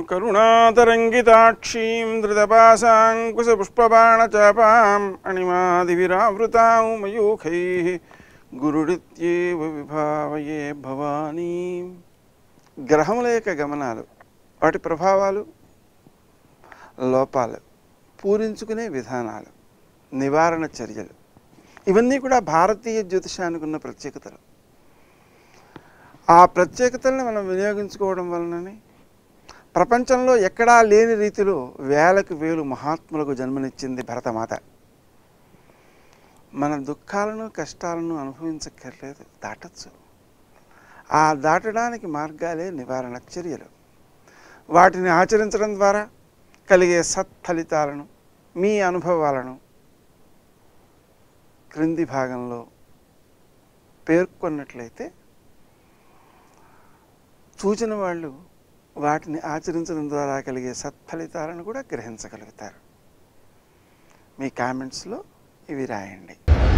కరుణాతరంగితాక్షీం ధృతపాశాంకుశపుష్పబాణచాపాం అణిమాదివిరావృతాం మయూఖై గురుడిత్యేవ విభావయే భవానీ గ్రహముల యొక్క గమనాలు వాటి ప్రభావాలు లోపాలు పూరించుకునే విధానాలు నివారణ చర్యలు ఇవన్నీ కూడా భారతీయ జ్యోతిషానికి ఉన్న ప్రత్యేకతలు ఆ ప్రత్యేకతల్ని మనం వినియోగించుకోవడం వలననే ప్రపంచంలో ఎక్కడా లేని రీతిలో వేలకు వేలు మహాత్ములకు జన్మనిచ్చింది భరతమాత మన దుఃఖాలను కష్టాలను అనుభవించక్కర్లేదు దాటచ్చు ఆ దాటడానికి మార్గాలే నివారణ చర్యలు వాటిని ఆచరించడం ద్వారా కలిగే సత్ఫలితాలను మీ అనుభవాలను క్రింది భాగంలో పేర్కొన్నట్లయితే చూచిన వాళ్ళు వాటిని ఆచరించడం ద్వారా కలిగే సత్ఫలితాలను కూడా గ్రహించగలుగుతారు మీ కామెంట్స్లో ఇవి రాయండి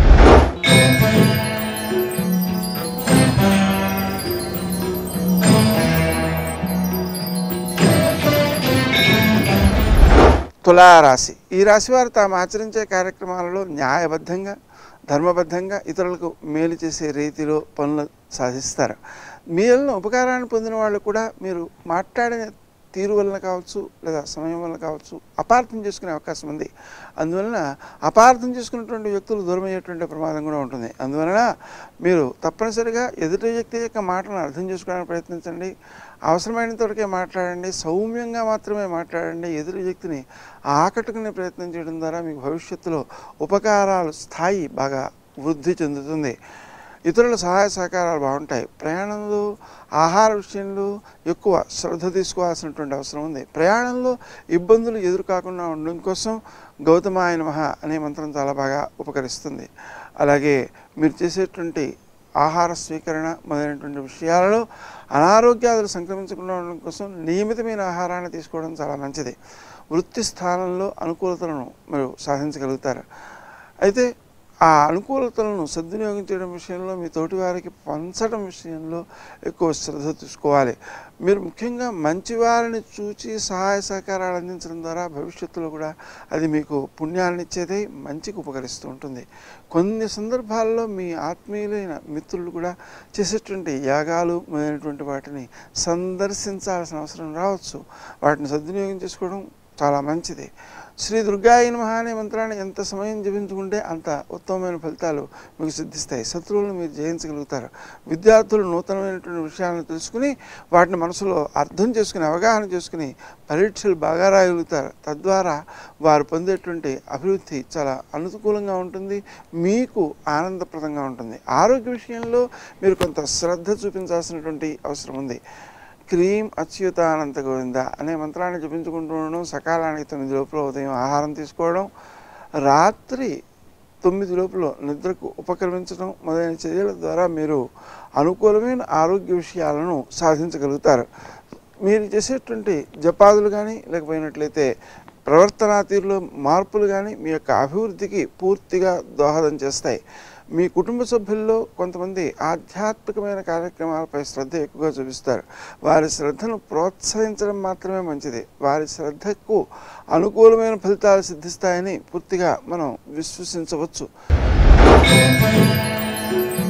తులారాశి ఈ రాశి వారు తాము ఆచరించే కార్యక్రమాలలో న్యాయబద్ధంగా ధర్మబద్ధంగా ఇతరులకు మేలు చేసే రీతిలో పనులు సాధిస్తారు మీలో ఉపకారాన్ని పొందిన వాళ్ళు కూడా మీరు మాట్లాడిన తీరు వలన కావచ్చు లేదా సమయం వలన కావచ్చు అపార్థం చేసుకునే అవకాశం ఉంది అందువలన అపార్థం చేసుకున్నటువంటి వ్యక్తులు దూరం అయ్యేటువంటి ప్రమాదం కూడా ఉంటుంది అందువలన మీరు తప్పనిసరిగా ఎదుటి వ్యక్తి యొక్క మాటలను అర్థం చేసుకోవడానికి ప్రయత్నించండి అవసరమైనంతవరకే మాట్లాడండి సౌమ్యంగా మాత్రమే మాట్లాడండి ఎదుటి వ్యక్తిని ఆకట్టుకునే ప్రయత్నం చేయడం ద్వారా మీకు భవిష్యత్తులో ఉపకారాలు స్థాయి బాగా వృద్ధి చెందుతుంది ఇతరుల సహాయ సహకారాలు బాగుంటాయి ప్రయాణంలో ఆహార విషయంలో ఎక్కువ శ్రద్ధ తీసుకోవాల్సినటువంటి అవసరం ఉంది ప్రయాణంలో ఇబ్బందులు ఎదురు కాకుండా ఉండడం కోసం గౌతమాయ నమః అనే మంత్రం చాలా బాగా ఉపకరిస్తుంది అలాగే మీరు చేసేటువంటి ఆహార స్వీకరణ మొదలైనటువంటి విషయాలలో అనారోగ్యాలు సంక్రమించకుండా ఉండడం కోసం నియమితమైన ఆహారాన్ని తీసుకోవడం చాలా మంచిది వృత్తి స్థానంలో అనుకూలతలను మీరు సాధించగలుగుతారు అయితే ఆ అనుకూలతలను సద్వినియోగం చేయడం విషయంలో మీ తోటి వారికి పంచడం విషయంలో ఎక్కువ శ్రద్ధ తీసుకోవాలి మీరు ముఖ్యంగా మంచివారిని చూచి సహాయ సహకారాలు అందించడం ద్వారా భవిష్యత్తులో కూడా అది మీకు పుణ్యాన్ని ఇచ్చేది మంచికి ఉపకరిస్తూ ఉంటుంది కొన్ని సందర్భాల్లో మీ ఆత్మీయులైన మిత్రులు కూడా చేసేటువంటి యాగాలు మొదలైనటువంటి వాటిని సందర్శించాల్సిన అవసరం రావచ్చు వాటిని సద్వినియోగం చేసుకోవడం చాలా మంచిది శ్రీ దుర్గాయ నమః అనే మంత్రాన్ని ఎంత సమయం జపించుకుంటే అంత ఉత్తమమైన ఫలితాలు మీకు సిద్ధిస్తాయి శత్రువులను మీరు జయించగలుగుతారు విద్యార్థులు నూతనమైనటువంటి విషయాలను తెలుసుకుని వాటిని మనసులో అర్థం చేసుకుని అవగాహన చేసుకుని పరీక్షలు బాగా రాయగలుగుతారు తద్వారా వారు పొందేటువంటి అభివృద్ధి చాలా అనుకూలంగా ఉంటుంది మీకు ఆనందప్రదంగా ఉంటుంది ఆరోగ్య విషయంలో మీరు కొంత శ్రద్ధ చూపించాల్సినటువంటి అవసరం ఉంది క్రీం అచ్యుతానంత గోవింద అనే మంత్రాన్ని జపించుకుంటూ ఉండడం సకాలానికి తొమ్మిది లోపల ఉదయం ఆహారం తీసుకోవడం రాత్రి తొమ్మిది లోపల నిద్రకు ఉపక్రమించడం మొదలైన చర్యల ద్వారా మీరు అనుకూలమైన ఆరోగ్య విషయాలను సాధించగలుగుతారు మీరు చేసేటువంటి జపాదులు కానీ లేకపోయినట్లయితే ప్రవర్తనా తీరులో మార్పులు కానీ మీ యొక్క అభివృద్ధికి పూర్తిగా దోహదం చేస్తాయి మీ కుటుంబ సభ్యుల్లో కొంతమంది ఆధ్యాత్మికమైన కార్యక్రమాలపై శ్రద్ధ ఎక్కువగా చూపిస్తారు వారి శ్రద్ధను ప్రోత్సహించడం మాత్రమే మంచిది వారి శ్రద్ధకు అనుకూలమైన ఫలితాలు సిద్ధిస్తాయని పూర్తిగా మనం విశ్వసించవచ్చు